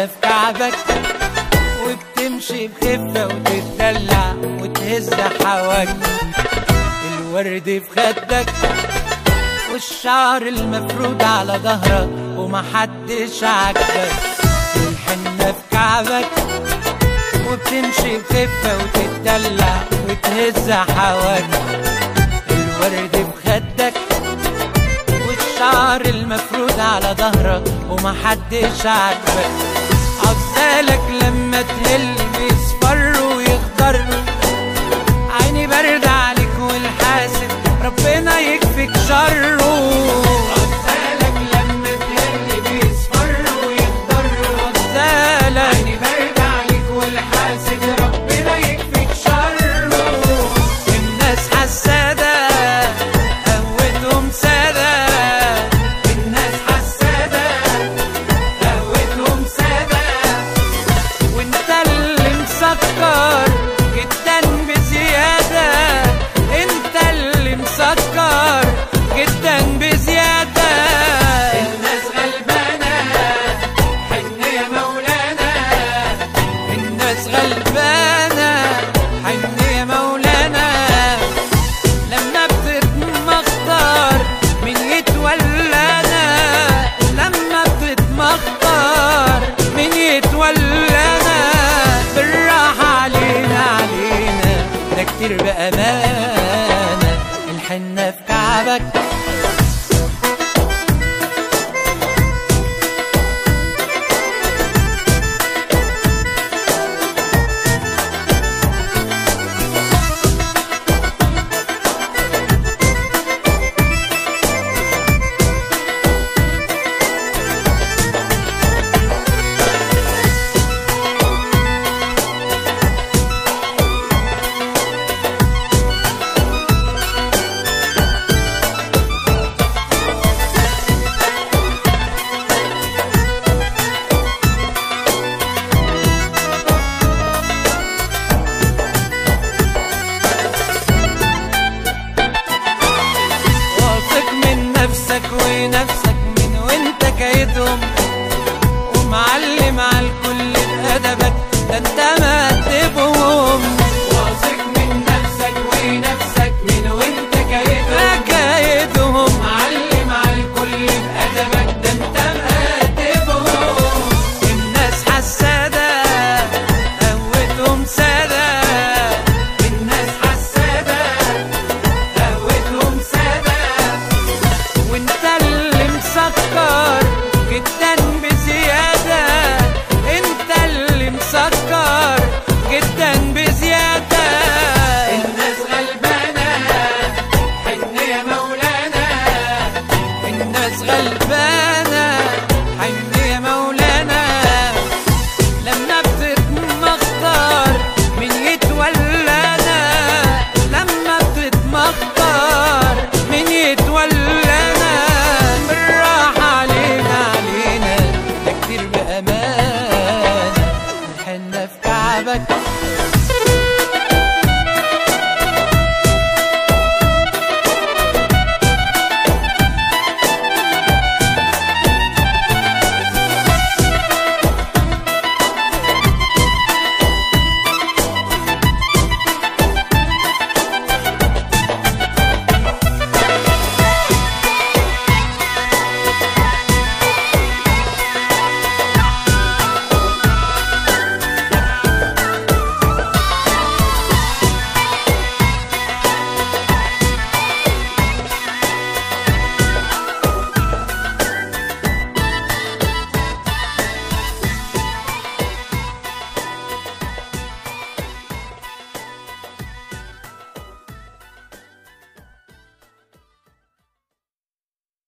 الحنة في كعبك وبتمشي بخفة وتتدلع وتهز حواجبك الورد في خدك والشعر المفرود على ظهرك ومحدش عاجبك الحنة في كعبك وبتمشي بخفة وتتدلع وتهز حواجبك الورد في خدك والشعر المفرود على ظهرك ومحدش عاجبك عبالك لما تهل بيصفر ويخضر عيني برد عليك والحاسد ربنا يكفيك شره عبالك لما تهل بيصفر ويخضر عبالك عيني برد عليك والحاسد ربنا يكفيك شره الناس حسادة قوتهم سادة الناس حسادة قوتهم سادة وانت اللي مسكر جدا بزيادة انت اللي مسكر جدا بزيادة الناس غلبانة حن يا مولانا الناس غلبانة حن يا مولانا لما بتتمخطر من يتولانا لما بتتمخطر من يتولانا بالراحة علينا علينا ده كتير بأمانة الحنة في كعبك واثق من نفسك ونفسك من وانت كايدهم ومعلم على الكل بأدبك ده انت مأدبهم واثق من نفسك ونفسك من وانت كايدهم كايدهم معلم على الكل بأدبك ده انت مأدبهم الناس حسادة قوتهم سادة الناس حسادة قهوتهم سادة وانت اللي مسكر جدا بزيادة انت اللي مسكر جدا بزيادة الناس غلبانة حن يا مولانا الناس غلبانة حن يا مولانا لما بتتمخطر من يتولانا لما بتتمخطر من يتولانا بالراحة علينا علينا ده كتير بأمانة الحنة في كعبك